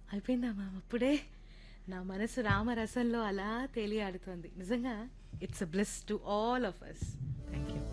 అయిపోయిందా మ్యామ్ అప్పుడే నా మనసు రామరసంలో అలా తేలియాడుతోంది నిజంగా it's a bless to all of us thank you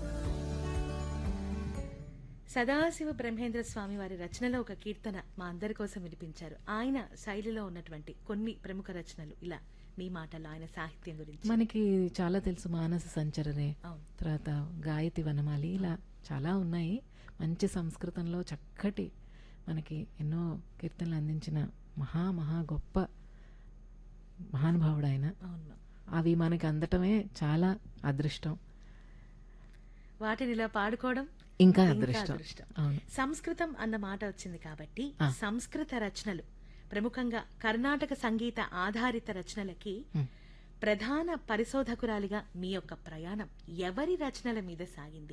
Sadashiva Brahmendra Swami వారి రచనలో ఒక కీర్తన మా అందరి కోసం వినిపించారు ఆయన శైలిలో ఉన్నటువంటి కొన్ని ప్రముఖ రచనలు ఇలా మీ మాటల్లో ఆయన సాహిత్యం గురించి మనకి చాలా తెలుసు మానస సంచరనే అవును తర్వాత గాయతి వనమాలి ఇలా చాలా ఉన్నాయి మంచి సంస్కృతంలో చక్కటి మనకి ఎన్నో కీర్తనలు అందించిన మహా మహా గొప్ప మహానుభావుడు ఆయన అవును మ్యామ్. అవి మనకి అందటమే చాలా అదృష్టం వాటిని ఇలా పాడుకోవడం ఇంకా ఇంకా అదృష్టం అదృష్టం. అవును సంస్కృతం అన్న మాట వచ్చింది కాబట్టి ఆ. సంస్కృత రచనలు ప్రముఖంగా కర్ణాటక సంగీత ఆధారిత రచనలకి హ్మ్. ప్రధాన పరిశోధకురాలిగా మీ యొక్క ప్రయాణం ఎవరి రచనల మీద సాగింది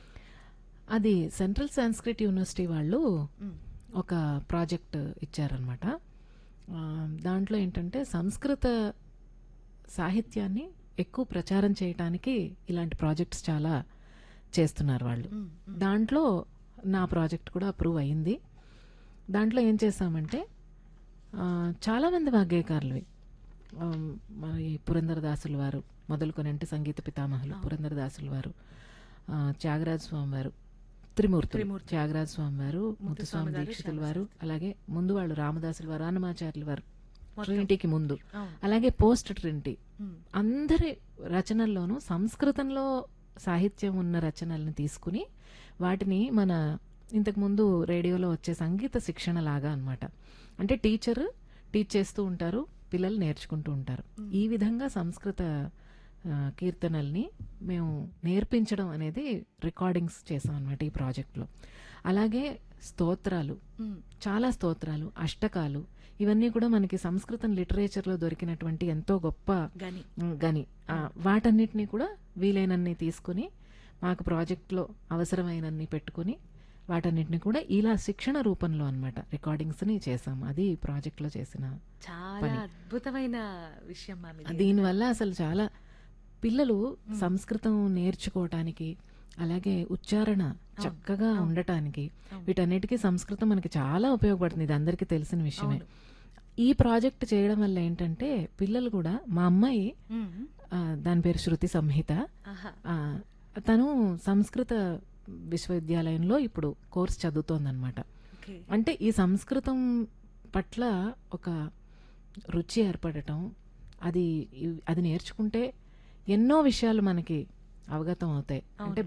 అది సెంట్రల్ సాంస్క్రిట్ యూనివర్సిటీ వాళ్ళు మ్, ఒక ప్రాజెక్ట్ ఇచ్చారనమాట దాంట్లో ఏంటంటే సంస్కృత సాహిత్యాన్ని ఎక్కువ ప్రచారం చేయటానికి ఇలాంటి ప్రాజెక్ట్స్ చాలా చేస్తున్నారు వాళ్ళు మ్, మ్, దాంట్లో నా ప్రాజెక్ట్ కూడా అప్రూవ్ అయింది దాంట్లో ఏం చేసామంటే ఆ, చాలామంది వాగ్గేయకారులవి ఆ, మరి పురంధరదాసుల వారు మొదలుకొని అంటే సంగీత పితామహులు పురంధరదాసుల వారు ఆ, త్యాగరాజ స్వామి వారు త్రిమూర్తి త్రిమూర్తులు. త్యాగరాజ స్వామి వారు ముత్తుస్వామి ముత్తుస్వామి గారు, దీక్షితుల వారు అలాగే ముందు వాళ్ళు రామదాసుల వారు అన్నమాచార్యుల వారు మొత్తం. ట్రినిటీకి ముందు అవును అలాగే పోస్ట్ ట్రినిటీ మ్, అందరి రచనల్లోనూ సంస్కృతంలో సాహిత్యం ఉన్న రచనల్ని తీసుకుని వాటిని మన ఇంతకుముందు రేడియోలో వచ్చే సంగీత శిక్షణ లాగా అనమాట అంటే టీచర్ టీచ్ చేస్తూ ఉంటారు పిల్లలు నేర్చుకుంటూ ఉంటారు ఈ విధంగా సంస్కృత ఆ, కీర్తనల్ని మేము నేర్పించడం అనేది రికార్డింగ్స్ చేసాం అనమాట ఈ ప్రాజెక్ట్లో అలాగే స్తోత్రాలు మ్, చాలా స్తోత్రాలు అష్టకాలు ఇవన్నీ కూడా మనకి సంస్కృతం లిటరేచర్లో దొరికినటువంటి ఎంతో గొప్ప గని ఉమ్, గని ఆ, వాటన్నిటిని కూడా వీలైనన్ని తీసుకుని మాకు ప్రాజెక్ట్లో అవసరమైనన్ని పెట్టుకుని వాటన్నిటిని కూడా ఇలా శిక్షణ రూపంలో అనమాట రికార్డింగ్స్ని చేసాం అది ఈ ప్రాజెక్ట్లో చేసిన చాలా అద్భుతమైన విషయం మ్యామ్ ఇది. దీనివల్ల అసలు చాలా పిల్లలు సంస్కృతం నేర్చుకోవటానికి అలాగే ఉచ్చారణ చక్కగా ఉండటానికి వీటన్నిటికీ సంస్కృతం మనకి చాలా ఉపయోగపడుతుంది ఇది అందరికీ తెలిసిన విషయమే ఈ ప్రాజెక్ట్ చేయడం వల్ల ఏంటంటే పిల్లలు కూడా మా అమ్మాయి మ్, ఆ, దాని పేరు శృతి సంహిత ఆహా ఆ, తను సంస్కృత విశ్వవిద్యాలయంలో ఇప్పుడు కోర్స్ చదువుతోందనమాట ఓకే అంటే ఈ సంస్కృతం పట్ల ఒక రుచి ఏర్పడటం అది అది నేర్చుకుంటే ఎన్నో విషయాలు మనకి అవగతం అవుతాయి అంటే